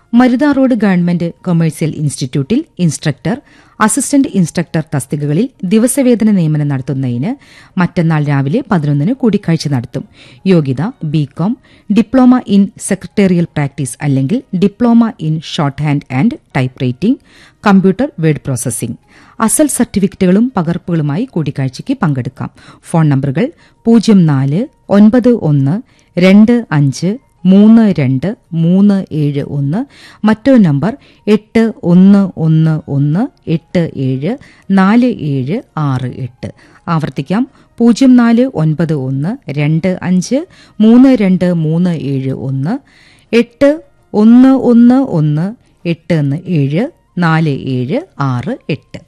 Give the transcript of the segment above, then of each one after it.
Marutha road government commercial ഇൻസ്റ്റിറ്റ്യൂട്ടിൽ instructor assistant instructor തസ്തികകളിൽ ദിവസവേതന നിയമനം നടത്തുന്നതിന് മറ്റന്നാൾ രാവിലെ പതിനൊന്നിന് കൂടിക്കാഴ്ച നടത്തും യോഗ്യത B Com diploma in secretarial practice അല്ലെങ്കിൽ diploma in shorthand and typewriting computer word processing അസൽ സർട്ടിഫിക്കറ്റുകളും പകർപ്പുകളുമായി കൂടിക്കാഴ്ചയ്ക്ക് പങ്കെടുക്കാം ഫോൺ നമ്പറുകൾ പൂജ്യം നാല് ഒൻപത് ഒന്ന് രണ്ട് അഞ്ച് മൂന്ന് രണ്ട് മൂന്ന് ഏഴ് ഒന്ന് മറ്റൊരു നമ്പർ എട്ട് ഒന്ന് ഒന്ന് ഒന്ന് എട്ട് ഏഴ് നാല് ഏഴ് ആറ് എട്ട് ആവർത്തിക്കാം പൂജ്യം നാല് ഒൻപത് ഒന്ന് രണ്ട് അഞ്ച് മൂന്ന് രണ്ട് മൂന്ന് ഏഴ് ഒന്ന് എട്ട് ഒന്ന് ഒന്ന് ഒന്ന് എട്ട് ഒന്ന് ഏഴ് നാല് ഏഴ് ആറ് എട്ട്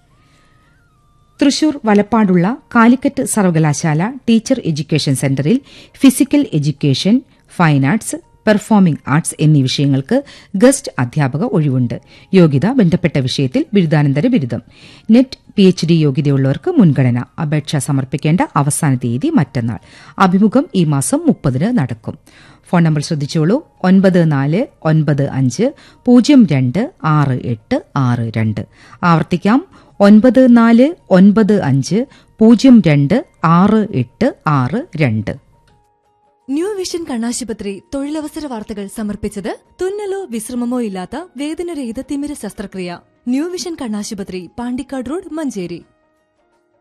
തൃശൂർ വലപ്പാടുള്ള കാലിക്കറ്റ് സർവകലാശാല ടീച്ചർ എഡ്യൂക്കേഷൻ സെന്ററിൽ physical education fine arts performing arts എന്നീ വിഷയങ്ങൾക്ക് ഗസ്റ്റ് അധ്യാപക ഒഴിവുണ്ട് യോഗ്യത ബന്ധപ്പെട്ട വിഷയത്തിൽ ബിരുദാനന്തര ബിരുദം നെറ്റ് പി എച്ച് ഡി യോഗ്യതയുള്ളവർക്ക് മുൻഗണന അപേക്ഷ സമർപ്പിക്കേണ്ട അവസാന തീയതി മറ്റന്നാൾ അഭിമുഖം ഈ മാസം മുപ്പതിന് നടക്കും ഫോൺ നമ്പർ ശ്രദ്ധിച്ചോളൂ ഒൻപത് നാല് ഒൻപത് അഞ്ച് പൂജ്യം രണ്ട് ആറ് എട്ട് ആറ് രണ്ട് ആവർത്തിക്കാം ഒൻപത് നാല് ഒൻപത് അഞ്ച് പൂജ്യം രണ്ട് ആറ് എട്ട് ആറ് രണ്ട് ന്യൂ വിഷൻ കണ്ണാശുപത്രി തൊഴിലവസര വാർത്തകൾ സമർപ്പിച്ചത് തുന്നലോ വിശ്രമമോ ഇല്ലാത്ത വേദനരഹിത തിമിര ശസ്ത്രക്രിയ ന്യൂ വിഷൻ കണ്ണാശുപത്രി പാണ്ടിക്കാട് റോഡ് മഞ്ചേരി